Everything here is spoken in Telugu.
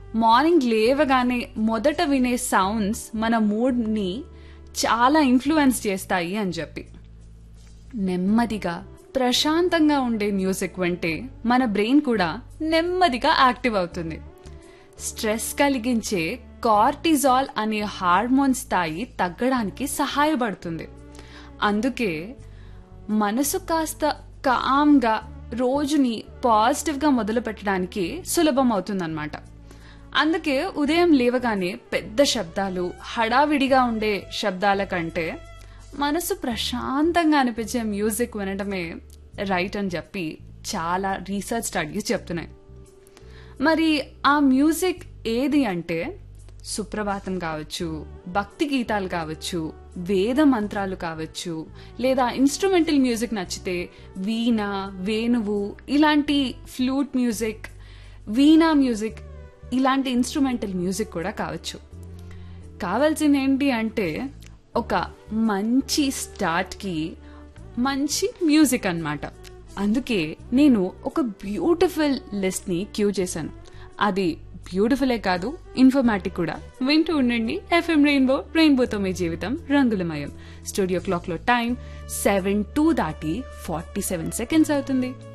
మార్నింగ్ లేవగానే మొదట వినే సౌండ్స్ మన మూడ్ని చాలా ఇన్ఫ్లుయెన్స్ చేస్తాయి అని చెప్పి నెమ్మదిగా ప్రశాంతంగా ఉండే మ్యూజిక్ వింటే మన బ్రెయిన్ కూడా నెమ్మదిగా యాక్టివ్ అవుతుంది స్ట్రెస్ కలిగించే కార్టిజాల్ అనే హార్మోన్ స్థాయి తగ్గడానికి సహాయపడుతుంది అందుకే మనసు కాస్త కామ్గా రోజుని పాజిటివ్గా మొదలు పెట్టడానికి సులభం అవుతుందన్నమాట అందుకే ఉదయం లేవగానే పెద్ద శబ్దాలు హడావిడిగా ఉండే శబ్దాల కంటే మనసు ప్రశాంతంగా అనిపించే మ్యూజిక్ వినడమే రైట్ అని చెప్పి చాలా రీసెర్చ్ స్టడీస్ చెప్తున్నాయి మరి ఆ మ్యూజిక్ ఏది అంటే సుప్రభాతం కావచ్చు భక్తి గీతాలు కావచ్చు వేద మంత్రాలు కావచ్చు లేదా ఇన్స్ట్రుమెంటల్ మ్యూజిక్ నచ్చితే వీణ వేణువు ఇలాంటి ఫ్లూట్ మ్యూజిక్ వీణా మ్యూజిక్ ఇలాంటి ఇన్స్ట్రుమెంటల్ మ్యూజిక్ కూడా కావచ్చు కావాల్సింది ఏంటి అంటే ఒక మంచి స్టార్ట్కి మంచి మ్యూజిక్ అన్నమాట అందుకే నేను ఒక బ్యూటిఫుల్ లిస్ట్ని క్యూ చేశాను అది బ్యూటిఫులే కాదు ఇన్ఫర్మాటిక్ కూడా వింటూ ఉండండి ఎఫ్ఎం రెయిన్బో రెయిన్బోతో మీ జీవితం రంగులమయం స్టూడియో క్లాక్లో టైం సెవెన్ టూ దాటి ఫార్టీ సెవెన్ సెకండ్స్ అవుతుంది